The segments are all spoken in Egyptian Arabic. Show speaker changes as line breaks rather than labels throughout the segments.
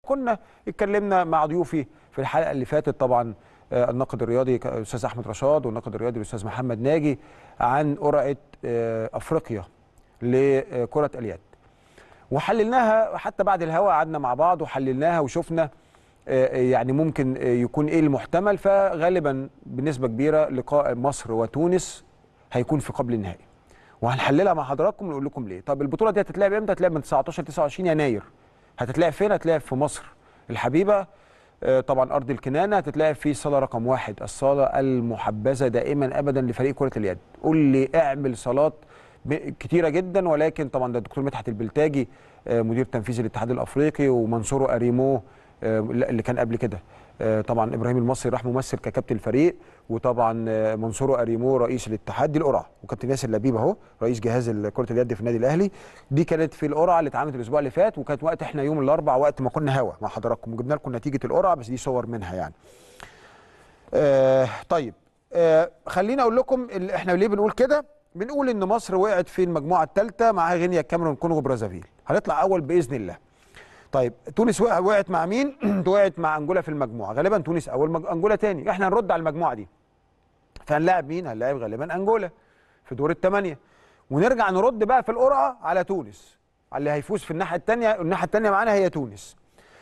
كنا اتكلمنا مع ضيوفي في الحلقه اللي فاتت طبعا آه، الناقد الرياضي ك- الاستاذ احمد رشاد والناقد الرياضي الاستاذ محمد ناجي عن قرعه آه، افريقيا لكره اليد وحللناها حتى بعد الهوا قعدنا مع بعض وحللناها وشفنا آه، يعني ممكن آه، يكون ايه المحتمل فغالبا بنسبه كبيره لقاء مصر وتونس هيكون في قبل النهائي وهنحللها مع حضراتكم ونقول لكم ليه طب البطوله دي هتتلعب امتى هتتلعب من 19 29 يناير هتتلعب فين هتتلعب في مصر الحبيبه آه، طبعا ارض الكنانه هتتلعب في صاله رقم واحد الصاله المحبذه دائما ابدا لفريق كره اليد قول لي اعمل صالات ب- كتيره جدا ولكن طبعا ده الدكتور مدحت البلتاجي آه، مدير تنفيذي الاتحاد الافريقي ومنصور اريمو آه، اللي كان قبل كده آه، طبعا ابراهيم المصري راح ممثل ككابتن الفريق وطبعا آه، منصور اريمو رئيس الاتحاد دي القرعه وكابتن ياسر لبيب اهو رئيس جهاز كره اليد في النادي الاهلي دي كانت في القرعه اللي اتعملت الاسبوع اللي فات وكانت وقت احنا يوم الاربعاء وقت ما كنا هوا مع حضراتكم وجبنا لكم نتيجه القرعه بس دي صور منها يعني آه طيب آه خليني اقول لكم ال- احنا ليه بنقول كده بنقول ان مصر وقعت في المجموعه الثالثه مع غينيا الكاميرون كونغو برازافيل هنطلع اول باذن الله طيب تونس وقع- وقعت مع مين وقعت مع انجولا في المجموعه غالبا تونس اول مج... انجولا تاني احنا هنرد على المجموعه دي فهنلاعب مين هنلاعب غالبا انجولا في دور الثمانيه ونرجع نرد بقى في القرعه على تونس على اللي هيفوز في الناحيه الثانيه الناحيه الثانيه معانا هي تونس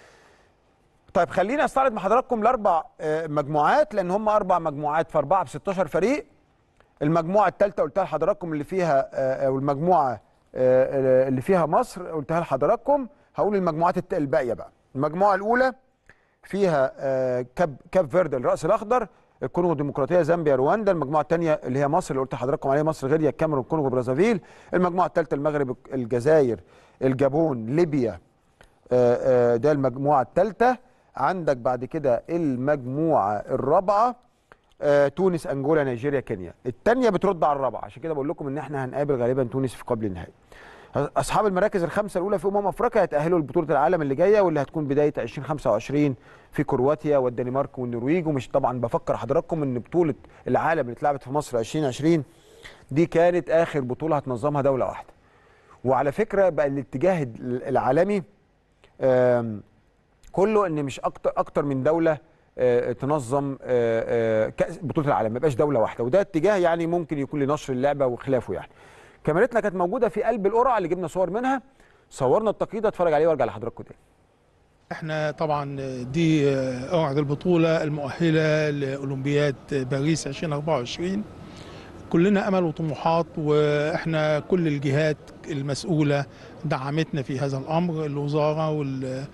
طيب خلينا استعرض مع حضراتكم الاربع آه، مجموعات لان هم اربع مجموعات في اربعه ب 16 فريق المجموعه الثالثه قلتها لحضراتكم اللي فيها آه، او المجموعه آه، اللي فيها مصر قلتها لحضراتكم هقول المجموعات الت- الباقيه بقى المجموعه الاولى فيها آه، كاب كاب فيرد الراس الاخضر الكونغو الديمقراطيه زامبيا رواندا المجموعه الثانيه اللي هي مصر اللي قلت لحضراتكم عليها مصر غينيا الكاميرون الكونغو برازافيل المجموعه الثالثه المغرب الجزائر الجابون ليبيا آه، آه، ده المجموعه الثالثه عندك بعد كده المجموعه الرابعه آه، تونس انجولا نيجيريا كينيا الثانيه بترد على الرابعه عشان كده بقول لكم ان احنا هنقابل غالبا تونس في قبل النهائي اصحاب المراكز الخمسه الاولى في امم افريقيا هيتاهلوا لبطوله العالم اللي جايه واللي هتكون بدايه 2025 في كرواتيا والدنمارك والنرويج ومش طبعا بفكر حضراتكم ان بطوله العالم اللي اتلعبت في مصر 2020 دي كانت اخر بطوله هتنظمها دوله واحده وعلى فكره بقى الاتجاه العالمي آم، كله ان مش اكتر اكتر من دوله آه، تنظم آه، آه، كأس بطوله العالم ما يبقاش دوله واحده وده اتجاه يعني ممكن يكون لنشر اللعبه وخلافه يعني كاميرتنا كانت موجوده في قلب القرعه اللي جبنا صور منها صورنا التقييد اتفرج عليه وارجع لحضراتكم تاني
احنا طبعا دي قواعد البطولة المؤهلة لأولمبياد باريس 2024 كلنا أمل وطموحات وإحنا كل الجهات المسؤولة دعمتنا في هذا الأمر الوزارة وال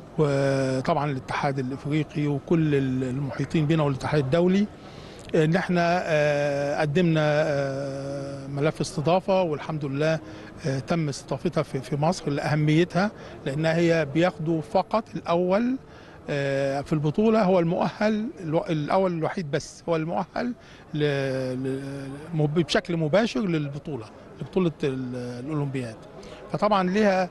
وطبعا الاتحاد الافريقي وكل المحيطين بنا والاتحاد الدولي ان احنا آه، قدمنا آه، ملف استضافه والحمد لله آه، تم استضافتها في في مصر لاهميتها لانها هي بياخدوا فقط الاول آه، في البطوله هو المؤهل الو- الاول الوحيد بس هو المؤهل ل- ل- مب- بشكل مباشر للبطوله لبطوله ال- الاولمبياد فطبعا لها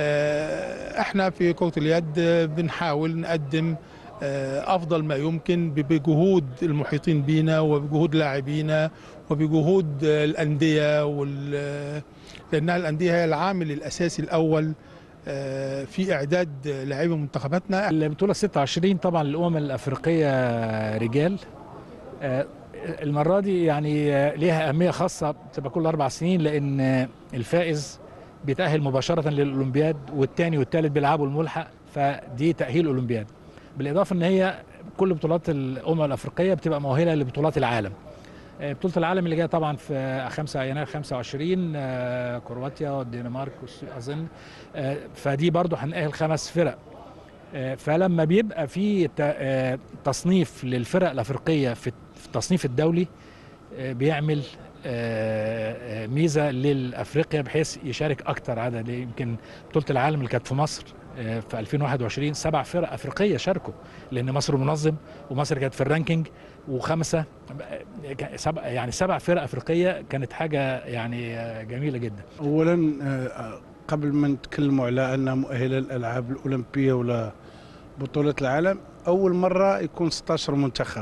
آه، احنا في كره اليد آه، بنحاول نقدم آه، افضل ما يمكن ب- بجهود المحيطين بينا وبجهود لاعبينا وبجهود آه، الانديه وال آه، لانها الانديه هي العامل الاساسي الاول آه، في اعداد آه، لاعبي منتخباتنا
البطولة 26 طبعا الأمم الأفريقية رجال آه، المرة دي يعني آه، ليها أهمية خاصة بتبقى كل أربع سنين لأن آه، الفائز بيتأهل مباشرة للأولمبياد والتاني والتالت بيلعبوا الملحق فدي تأهيل أولمبياد بالإضافة إن هي كل بطولات الأمم الأفريقية بتبقى مؤهلة لبطولات العالم آه، بطولة العالم اللي جاية طبعا في 5 يناير 25 آه، كرواتيا والدنمارك والس- أظن آه، فدي برضو هنأهل خمس فرق آه، فلما بيبقى في ت- آه، تصنيف للفرق الافريقيه في في التصنيف الدولي آه، بيعمل آه، آه، ميزه للافريقيا بحيث يشارك اكتر عدد يمكن بطوله العالم اللي كانت في مصر آه، في 2021 سبع فرق افريقيه شاركوا لان مصر منظم ومصر كانت في الرانكينج وخمسه آه، كان سبع يعني سبع فرق افريقيه كانت حاجه يعني آه، جميله جدا
اولا آه، قبل ما نتكلموا على انها مؤهله للالعاب الاولمبيه ولا بطوله العالم اول مره يكون 16 منتخب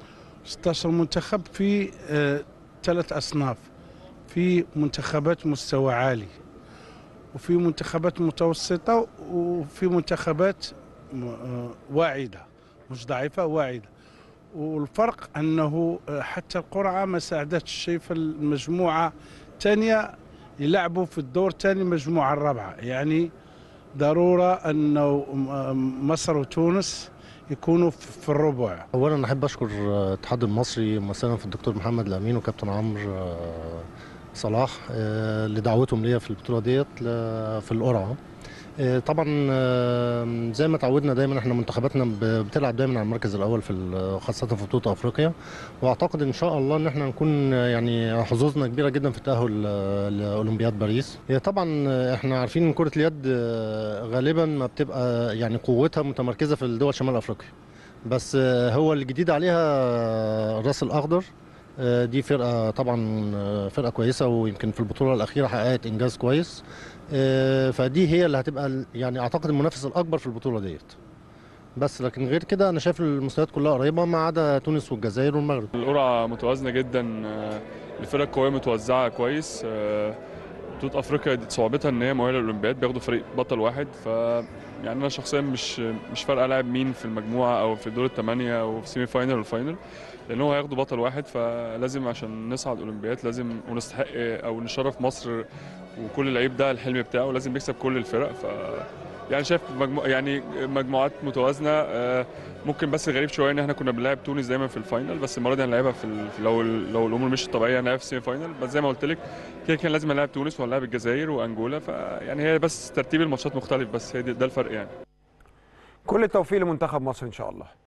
16 منتخب في آه، ثلاث اصناف في منتخبات مستوى عالي وفي منتخبات متوسطه وفي منتخبات م- آه، واعده مش ضعيفه واعده والفرق انه آه، حتى القرعه ما ساعدتش شيء في المجموعه الثانيه يلعبوا في الدور الثاني المجموعه الرابعه يعني ضروره انه م- مصر وتونس يكونوا في في الربع
اولا احب اشكر الاتحاد المصري مثلا في الدكتور محمد الامين وكابتن عمرو آه، صلاح آه، لدعوتهم ليا في البطوله ديت ل- في القرعه آه، طبعا آه، زي ما تعودنا دايما احنا منتخباتنا ب- بتلعب دايما على المركز الاول في ال- خاصه في بطوله افريقيا واعتقد ان شاء الله ان احنا نكون آه، يعني حظوظنا كبيره جدا في التاهل آه، لاولمبياد باريس هي طبعا آه، احنا عارفين ان كره اليد آه، غالبا ما بتبقى يعني قوتها متمركزه في الدول شمال افريقيا بس آه، هو الجديد عليها آه، الراس الاخضر آه، دي فرقه طبعا آه، فرقه كويسه ويمكن في البطوله الاخيره حققت انجاز كويس آه، فدي هي اللي هتبقى ال- يعني اعتقد المنافس الاكبر في البطوله ديت بس لكن غير كده انا شايف المستويات كلها قريبه ما عدا تونس والجزائر والمغرب
القرعة متوازنة جدا آه، الفرق القوية متوزعة كويس آه، بطولة أفريقيا دي صعوبتها إن هي مؤهلة للأولمبياد بياخدوا فريق بطل واحد ف يعني أنا شخصيا مش مش فارقة لاعب مين في المجموعة أو في دور الثمانية أو في سيمي فاينل والفاينل لأن هو هياخدوا بطل واحد فلازم عشان نصعد أولمبياد لازم ونستحق أو نشرف مصر وكل لعيب ده الحلم بتاعه لازم يكسب كل الفرق ف يعني شايف مجمو... يعني مجموعات متوازنه آه، ممكن بس غريب شويه ان احنا كنا بنلعب تونس دايما في الفاينل بس المره دي هنلعبها في ال... في- لو ال- لو الامور مش طبيعيه هنلعب في السيمي فاينل بس زي ما قلت لك كده كان لازم نلعب تونس وهنلعب الجزائر وانجولا فيعني هي بس ترتيب الماتشات مختلف بس هي دي- ده الفرق يعني
كل التوفيق لمنتخب مصر ان شاء الله